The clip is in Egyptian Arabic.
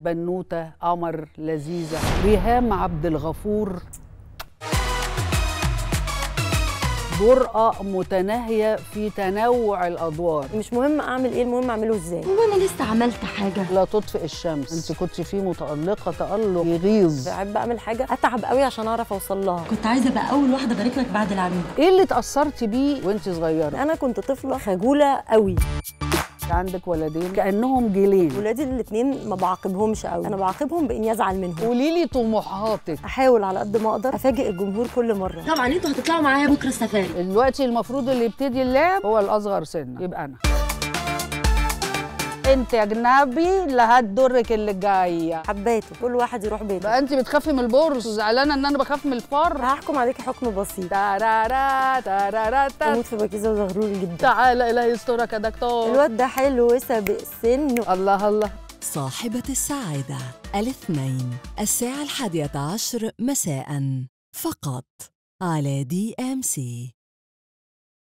بنوته قمر لذيذه ريهام عبد الغفور جرأة متناهية في تنوع الأدوار مش مهم اعمل ايه المهم اعمله ازاي هو انا لسه عملت حاجه لا تطفئ الشمس انت كنت فيه متألقة تألق يغيظ بحب اعمل حاجه اتعب قوي عشان اعرف اوصل لها كنت عايزه ابقى اول واحده ابارك لك بعد العميد ايه اللي اتأثرتي بيه وانت صغيرة انا كنت طفله خجوله قوي عندك ولدين كأنهم جيلين ولادي الاثنين ما بعاقبهمش قوي انا بعاقبهم باني ازعل منهم قولي لي طموحاتك احاول على قد ما اقدر افاجئ الجمهور كل مره طبعا انتوا هتطلعوا معايا بكره السفاري دلوقتي المفروض اللي يبتدي اللعب هو الأصغر سنا يبقى أنا انت اجنبي لا هتضرك اللي جايه حباته كل واحد يروح بيته بقى انت بتخافي من البورس زعلانه ان انا بخاف من الفار هحكم عليكي حكم بسيط تارارا تارارا تا- بموت في بكيزه وزغلول جدا تعالى الهي يسترك يا دكتور الواد ده حلو سابق سنه الله الله صاحبة السعادة الاثنين الساعة الحادية عشر مساء فقط على دي ام سي